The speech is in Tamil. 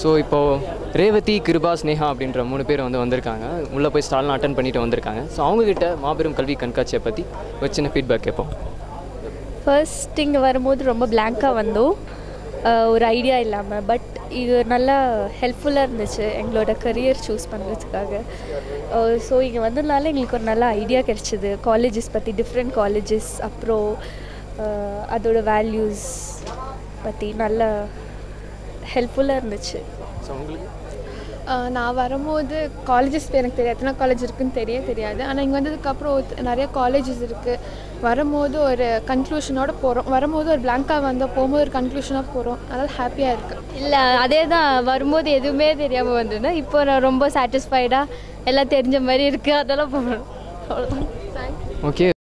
ஸோ இப்போது ரேவதி கிருபா ஸ்னேகா அப்படின்ற மூணு பேர் வந்து வந்திருக்காங்க உள்ளே போய் ஸ்டால்லாம் அட்டன் பண்ணிட்டு வந்திருக்காங்க ஸோ அவங்கக்கிட்ட மாபெரும் கல்வி கண்காட்சியை பற்றி ஒரு சின்ன ஃபீட்பேக் கேட்போம் ஃபர்ஸ்ட் இங்கே வரும்போது ரொம்ப பிளாங்காக வந்தோம் அஹ் ஒரு ஐடியா இல்லாமல் பட் இது நல்லா ஹெல்ப்ஃபுல்லாக இருந்துச்சு எங்களோட கரியர் சூஸ் பண்ணுறதுக்காக ஸோ இங்கே வந்ததுனால எங்களுக்கு ஒரு நல்ல ஐடியா கிடச்சிது காலேஜஸ் பற்றி டிஃப்ரெண்ட் காலேஜஸ் அப்புறம் அஹ் அதோட வேல்யூஸ் பற்றி நல்ல ஹெல்ப்ஃபுல்லாக இருந்துச்சு ஸோ உங்களுக்கு ஆஹ் நான் வரும்போது காலேஜஸ் எனக்கு தெரியாது எத்தனை காலேஜ் இருக்குன்னு தெரிய தெரியாது ஆனால் இங்கே வந்ததுக்கப்புறம் ஒருத்த- நிறைய காலேஜஸ் இருக்குது வரும்போது ஒரு கன்க்ளூஷனோட போகிறோம் வரும்போது ஒரு பிளாங்காக வந்தோம் போகும்போது ஒரு கன்க்ளூஷனாக போகிறோம் அதனால் ஹாப்பியாக இருக்குது இல்லை அதே தான் வரும்போது எதுவுமே தெரியாமல் வந்தேன்னா இப்போ நான் ரொம்ப சாட்டிஸ்ஃபைடாக எல்லாம் தெரிஞ்ச மாதிரி இருக்குது அதெல்லாம் போகணும் அவ்வளோதான் ஓகே